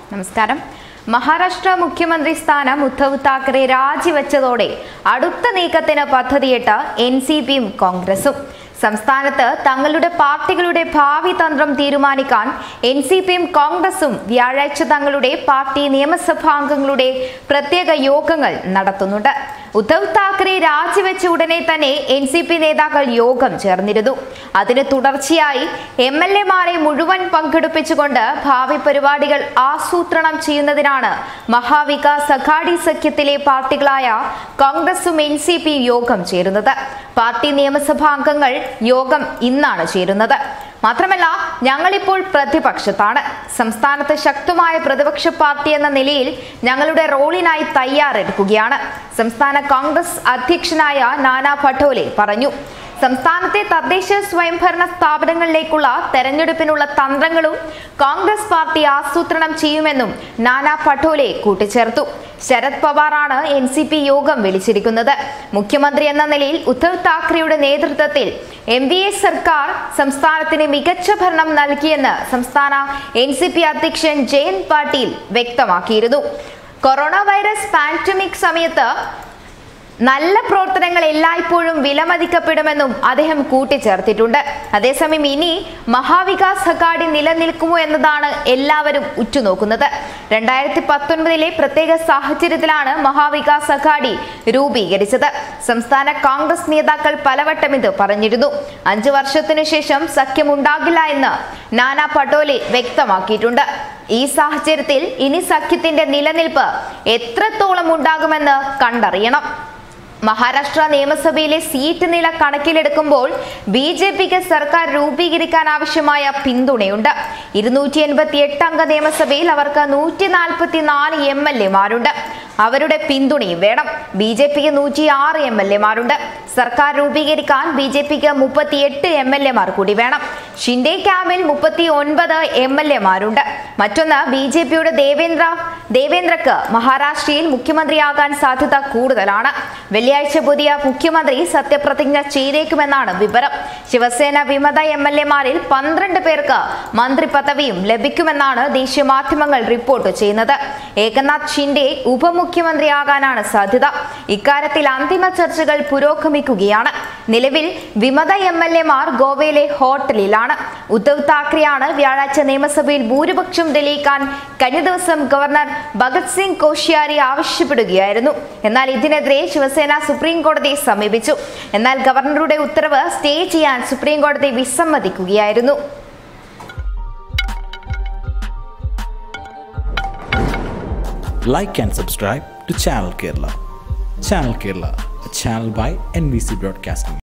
നമസ്കാരം മഹാരാഷ്ട്ര മുഖ്യമന്ത്രി സ്ഥാനം ഉദ്ധവ് താക്കറെ രാജിവെച്ചതോടെ അടുത്ത നീക്കത്തിന് പദ്ധതിയിട്ട് എൻ സി പിയും കോൺഗ്രസും സംസ്ഥാനത്ത് തങ്ങളുടെ പാർട്ടികളുടെ ഭാവി തന്ത്രം തീരുമാനിക്കാൻ എൻ സി പിയും കോൺഗ്രസും വ്യാഴാഴ്ച തങ്ങളുടെ പാർട്ടി നിയമസഭാംഗങ്ങളുടെ പ്രത്യേക യോഗങ്ങൾ നടത്തുന്നുണ്ട് ഉദ്ധവ് താക്കറെ രാജിവെച്ച ഉടനെ തന്നെ എൻ സി പി നേതാക്കൾ യോഗം ചേർന്നിരുന്നു അതിന് തുടർച്ചയായി എം എൽ എമാരെ മുഴുവൻ പങ്കെടുപ്പിച്ചുകൊണ്ട് ഭാവി പരിപാടികൾ ആസൂത്രണം ചെയ്യുന്നതിനാണ് മഹാവികാസ് അഘാടി സഖ്യത്തിലെ പാർട്ടികളായ കോൺഗ്രസും എൻ സി പി യോഗം ചേരുന്നത് പാർട്ടി നിയമസഭാ അംഗങ്ങൾ യോഗം ഇന്നാണ് ചേരുന്നത് മാത്രമല്ല ഞങ്ങളിപ്പോൾ പ്രതിപക്ഷത്താണ് സംസ്ഥാനത്ത് ശക്തമായ പ്രതിപക്ഷ പാർട്ടി എന്ന നിലയിൽ ഞങ്ങളുടെ റോളിനായി തയ്യാറെടുക്കുകയാണ് സംസ്ഥാന കോൺഗ്രസ് അധ്യക്ഷനായ നാനാ പട്ടോലെ പറഞ്ഞു സംസ്ഥാനത്തെ തദ്ദേശ സ്വയംഭരണ സ്ഥാപനങ്ങളിലേക്കുള്ള തെരഞ്ഞെടുപ്പിനുള്ള തന്ത്രങ്ങളും കോൺഗ്രസ് പാർട്ടി ആസൂത്രണം ചെയ്യുമെന്നും നാനാ പട്ടോലെ കൂട്ടിച്ചേർത്തു ശരത് പവാറാണ് എൻ സി പി യോഗം വിളിച്ചിരിക്കുന്നത് മുഖ്യമന്ത്രി എന്ന നിലയിൽ ഉദ്ധവ് താക്കറെയുടെ നേതൃത്വത്തിൽ എം വി എ സർക്കാർ സംസ്ഥാനത്തിന് മികച്ച ഭരണം നൽകിയെന്ന് സംസ്ഥാന എൻ സി പി അധ്യക്ഷൻ ജയന്ത് പാട്ടീൽ വ്യക്തമാക്കിയിരുന്നു കൊറോണ വൈറസ് പാൻഡമിക് സമയത്ത് നല്ല പ്രവർത്തനങ്ങൾ എല്ലായ്പ്പോഴും വിലമതിക്കപ്പെടുമെന്നും അദ്ദേഹം കൂട്ടിച്ചേർത്തിട്ടുണ്ട് അതേസമയം ഇനി മഹാവികാസ് അഘാടി നിലനിൽക്കുമോ എന്നതാണ് എല്ലാവരും ഉറ്റുനോക്കുന്നത് രണ്ടായിരത്തി പത്തൊൻപതിലെ പ്രത്യേക സാഹചര്യത്തിലാണ് മഹാവികാസ് അഘാടി രൂപീകരിച്ചത് സംസ്ഥാന കോൺഗ്രസ് നേതാക്കൾ പലവട്ടം ഇത് പറഞ്ഞിരുന്നു അഞ്ചു വർഷത്തിനു ശേഷം സഖ്യമുണ്ടാകില്ല എന്ന് നാനാ പട്ടോലെ വ്യക്തമാക്കിയിട്ടുണ്ട് ഈ സാഹചര്യത്തിൽ ഇനി സഖ്യത്തിന്റെ നിലനിൽപ്പ് എത്രത്തോളം ഉണ്ടാകുമെന്ന് കണ്ടറിയണം മഹാരാഷ്ട്ര നിയമസഭയിലെ സീറ്റ് നില കണക്കിലെടുക്കുമ്പോൾ ബി ജെ പിക്ക് സർക്കാർ രൂപീകരിക്കാൻ ആവശ്യമായ പിന്തുണയുണ്ട് ഇരുന്നൂറ്റി എൺപത്തി എട്ട് അംഗ നിയമസഭയിൽ അവർക്ക് നൂറ്റി നാൽപ്പത്തി നാല് എം എൽ എമാരുണ്ട് അവരുടെ പിന്തുണയും വേണം ബി ജെ പിക്ക് നൂറ്റി ആറ് എം എൽ എമാരുണ്ട് സർക്കാർ രൂപീകരിക്കാൻ ബി ജെ പിക്ക് മുപ്പത്തി എട്ട് എം എൽ എമാർ കൂടി വേണം ഷിൻഡെ ക്യാമ്പിൽ മുപ്പത്തി ഒൻപത് എം എൽ എമാരുണ്ട് മറ്റൊന്ന് ബി ജെ പിയുടെ ദേവേന്ദ്ര ദേവേന്ദ്രക്ക് മഹാരാഷ്ട്രയിൽ മുഖ്യമന്ത്രിയാകാൻ സാധ്യത കൂടുതലാണ് വെള്ളിയാഴ്ച പുതിയ മുഖ്യമന്ത്രി സത്യപ്രതിജ്ഞ ചെയ്തേക്കുമെന്നാണ് വിവരം ശിവസേന വിമത എം എൽ എമാരിൽ പന്ത്രണ്ട് പേർക്ക് മന്ത്രി പദവിയും ലഭിക്കുമെന്നാണ് ദേശീയ മാധ്യമങ്ങൾ റിപ്പോർട്ട് ചെയ്യുന്നത് ഏകനാഥ് ഷിൻഡെ ഉപമുഖ്യമന്ത്രിയാകാനാണ് സാധ്യത ഇക്കാര്യത്തിൽ അന്തിമ ചർച്ചകൾ പുരോഗമിക്കുകയാണ് നിലവിൽ വിമത എം എൽ എമാർ ഗോവയിലെ ഹോട്ടലിലാണ് ഉദ്ധവ് താക്കറെയാണ് വ്യാഴാഴ്ച നിയമസഭയിൽ ഭൂരിപക്ഷം തെളിയിക്കാൻ കഴിഞ്ഞ ദിവസം ഗവർണർ ഭഗത് സിംഗ് കോശ്യാരി ആവശ്യപ്പെടുകയായിരുന്നു എന്നാൽ ഇതിനെതിരെ ശിവസേന സുപ്രീം കോടതിയെ സമീപിച്ചു എന്നാൽ ഗവർണറുടെ ഉത്തരവ് സ്റ്റേ ചെയ്യാൻ സുപ്രീം കോടതി വിസമ്മതിക്കുകയായിരുന്നു like and subscribe to Channel Kerala. Channel Kerala, a channel by NBC Broadcasting.